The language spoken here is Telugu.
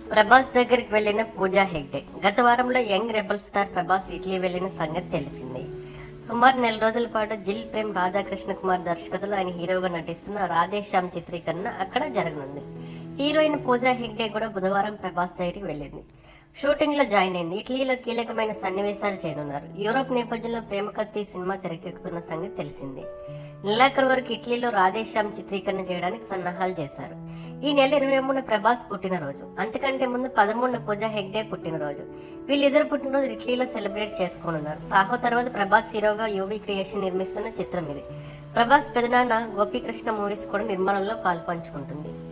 ప్రభాస్ దగ్గరికి వెళ్లిన పూజా హెగ్డే గత వారంలో young rebel star Prabhas Italy వెళ్లిన సంగతి తెలిసిందే సుమారు నెల రోజుల పాటు జిల్ ప్రేమ్ రాధాకృష్ణ కుమార్ దర్శకతలో ఆయన హీరోగా నటిస్తున్న రాధేశ్యామ్ చిత్రీకరణ అక్కడ జరగనుంది హీరోయిన్ పూజా హెగ్డే కూడా బుధవారం ప్రభాస్ దగ్గరికి వెళ్ళింది షూటింగ్ లో జాయిన్ అయింది ఇటలీలో కీలకమైన సన్నివేశాలు చేయనున్నారు యూరోప్ నేపథ్యంలో ప్రేమ కత్తి సినిమా తెరకెక్కుతున్న సంగతి తెలిసిందే నెలాఖరు వరకు ఇటలీలో రాధేశ్యామ్ చిత్రీకరణ చేయడానికి సన్నాహాలు చేశారు ఈ నెల ఇరవై మూడున ప్రభాస్ పుట్టినరోజు అంతకంటే ముందు పదమూడున పూజా హెగ్డే పుట్టినరోజు వీళ్ళిద్దరు పుట్టినరోజు ఇటలీలో సెలబ్రేట్ చేసుకోనున్నారు సాహో తర్వాత ప్రభాస్ హీరోగా యూవీ క్రియేషన్ నిర్మిస్తున్న చిత్రం ఇది ప్రభాస్ పెదనాన్న గోపీకృష్ణ మూవీస్ కూడా నిర్మాణంలో పాల్పంచుకుంటుంది